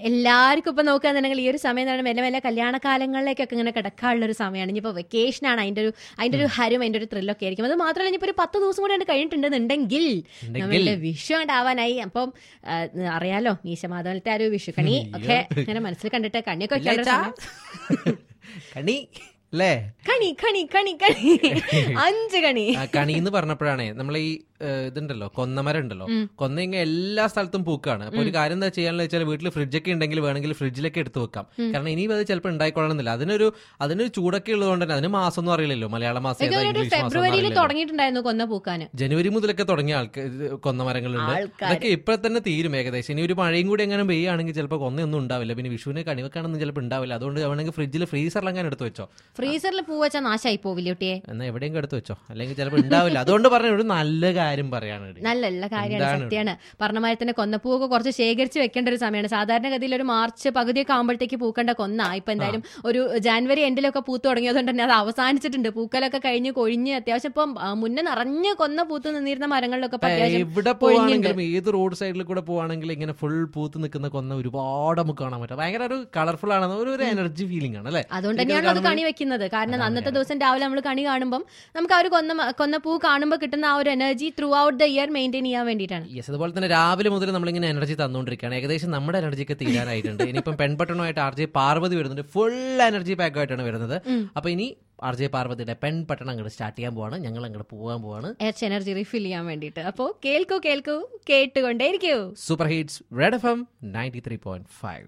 എല്ലാവർക്കും ഇപ്പൊ നോക്കുകയാണെന്നുണ്ടെങ്കിൽ ഈ ഒരു സമയം എന്ന് പറയുമ്പോൾ മെല്ലെ മെല്ലെ കല്യാണകാലങ്ങളിലേക്കൊക്കെ ഇങ്ങനെ കിടക്കാനുള്ള ഒരു സമയമാണ് ഇനിയിപ്പോൾ വെക്കേഷൻ ആണ് അതിന്റെ ഒരു അതിന്റെ ഒരു ഹരും അതിന്റെ ഒരു ത്രില്ലൊക്കെ ആയിരിക്കും അത് മാത്രമല്ല ഇനിയിപ്പോൾ ഒരു പത്ത് ദിവസം കൂടെ കഴിഞ്ഞിട്ടുണ്ടെന്നുണ്ടെങ്കിൽ നമ്മളുടെ വിഷു ആവാനായി അപ്പം ആ, അറിയാലോ മീശമാധവനത്തെ ആ ഒരു വിഷു കണി ഒക്കെ ഇങ്ങനെ മനസ്സിൽ കണ്ടിട്ട് കണിയൊക്കെ വെക്കാനുള്ള ഒരു സമയം. കണി അല്ലേ കണി കണി കണി കണി അഞ്ച് കണി ആ, കണി എന്ന് പറഞ്ഞപ്പോഴാണേ നമ്മൾ ഈ ഏഹ്, ഇതുണ്ടല്ലോ കൊന്നമരം ഉണ്ടല്ലോ കൊന്ന ഇങ്ങനെ എല്ലാ സ്ഥലത്തും പൂക്കാണ് അപ്പൊ ഒരു കാര്യം എന്താ ചെയ്യാന്ന് വെച്ചാൽ വീട്ടിൽ ഫ്രിഡ്ജൊക്കെ ഉണ്ടെങ്കിൽ വേണമെങ്കിൽ ഫ്രിഡ്ജിലൊക്കെ എടുത്ത് വെക്കാം കാരണം ഇനി അത് ചിലപ്പോൾ ഉണ്ടായിക്കൊള്ളണമെന്നില്ല അതിനൊരു അതിനൊരു ചൂടൊക്കെ ഉള്ളതുകൊണ്ട് തന്നെ അതിന് മാസം ഒന്നും അറിയില്ലല്ലോ മലയാള മാസം ഏതാ ഒരു ഇംഗ്ലീഷ് മാസം ഒന്നും ഫെബ്രുവരിയിൽ അറിയില്ലല്ലോ. തുടങ്ങിയിട്ടുണ്ടായിരുന്നു കൊന്ന പൂക്കാന് ജനുവരി മുതലൊക്കെ തുടങ്ങിയ ആൾക്ക് കൊന്നമരങ്ങളുണ്ട് ആൾക്കാര്. അതൊക്കെ ഇപ്പൊ തന്നെ തീരും ഏകദേശം ഇനി ഒരു മഴയും കൂടി എങ്ങനെ പെയ്യുകയാണെങ്കിൽ ചിലപ്പോൾ കൊന്നയൊന്നും ഉണ്ടാവില്ല പിന്നെ വിഷുവിന് കണിവെക്കാനൊന്നും ചിലപ്പോൾ ഉണ്ടാവില്ല അതുകൊണ്ട് വേണമെങ്കിൽ ഫ്രിഡ്ജിൽ ഫ്രീസറിലെങ്ങനെ എടുത്ത് വെച്ചോ ഫ്രീസറിൽ പൂ വെച്ചാൽ നാശമായി പോവില്ല കുട്ടിയെ എന്നാ എവിടെയെങ്കിലും എടുത്ത് വെച്ചോ അല്ലെങ്കിൽ ചിലപ്പോൾ ഉണ്ടാവില്ല അതുകൊണ്ട് പറഞ്ഞ ഒരു നല്ല കാര്യം പറയാണ് ഇവിടെ. നല്ല നല്ല കാര്യമാണ് എന്താണ് സത്യമാണ് പറഞ്ഞ മാതിരി തന്നെ കൊന്നപ്പൂവൊക്കെ കുറച്ച് ശേഖരിച്ച് വെക്കേണ്ട ഒരു സമയമാണ് സാധാരണഗതിയിൽ ഒരു മാർച്ച് പകുതിയൊക്കെ ആകുമ്പോഴത്തേക്ക് പൂക്കേണ്ട കൊന്ന ഇപ്പൊ എന്തായാലും ഒരു ജാനുവരി എൻഡിലൊക്കെ പൂത്ത് തുടങ്ങിയതുകൊണ്ട് തന്നെ അത് അവസാനിച്ചിട്ടുണ്ട് പൂക്കലൊക്കെ കഴിഞ്ഞ് കൊഴിഞ്ഞ് അത്യാവശ്യം ഇപ്പം ആ, മുന്നേ നിറഞ്ഞ് കൊന്ന പൂത്ത് നിന്നിരുന്ന മരങ്ങളിലൊക്കെ ഇപ്പൊ അത്യാവശ്യം എവിടെ പോവാണെങ്കിലും ഏത് റോഡ് സൈഡിൽ കൂടെ പോവാണെങ്കിലും ഇങ്ങനെ ഫുൾ പൂത്ത് നിൽക്കുന്ന കൊന്ന ഒരുപാട് നമുക്ക് കാണാൻ പറ്റും ഭയങ്കര ഒരു കളർഫുൾ ആണ് ഒരു ഒരു എനർജി ഫീലിംഗ് ആണ് അല്ലെ അതുകൊണ്ട് തന്നെയാണ് അത് കണി വെക്കുന്നത് കാരണം അന്നത്തെ ദിവസം രാവിലെ നമ്മൾ കണി കാണുമ്പോൾ നമുക്ക് ആ ഒരു കൊന്ന മ- കൊന്ന പൂ കാണുമ്പോൾ കിട്ടുന്ന ആ ഒരു energy throughout the year maintain ചെയ്യാൻ വേണ്ടിയിട്ടാണ് യെസ് അതുപോലെ തന്നെ രാവിലെ മുതൽ നമ്മളിങ്ങനെ എനർജി തന്നുകൊണ്ടിരിക്കുകയാണ് ഏകദേശം നമ്മുടെ എനർജി ഒക്കെ തീരാനായിട്ടുണ്ട് ഇനിയിപ്പം പെൺപട്ടണമായിട്ട് ആർ ജെ പാർവതി വരുന്നുണ്ട് ഫുൾ എനർജി പാക്ക് ആയിട്ടാണ് വരുന്നത് അപ്പൊ ഇനി ആർ ജെ പാർവതിയുടെ പെൺപട്ടണം അങ്ങോട്ട് സ്റ്റാർട്ട് ചെയ്യാൻ പോവാണ് ഞങ്ങൾ അങ്ങോട്ട് പോകാൻ പോവാണ് എച്ച് എനർജി റിഫിൽ ചെയ്യാൻ വേണ്ടിയിട്ട് അപ്പോൾ കേൾക്കൂ കേൾക്കൂ കേട്ടുകൊണ്ടേയിരിക്കൂ super hits Red F M ninety three point five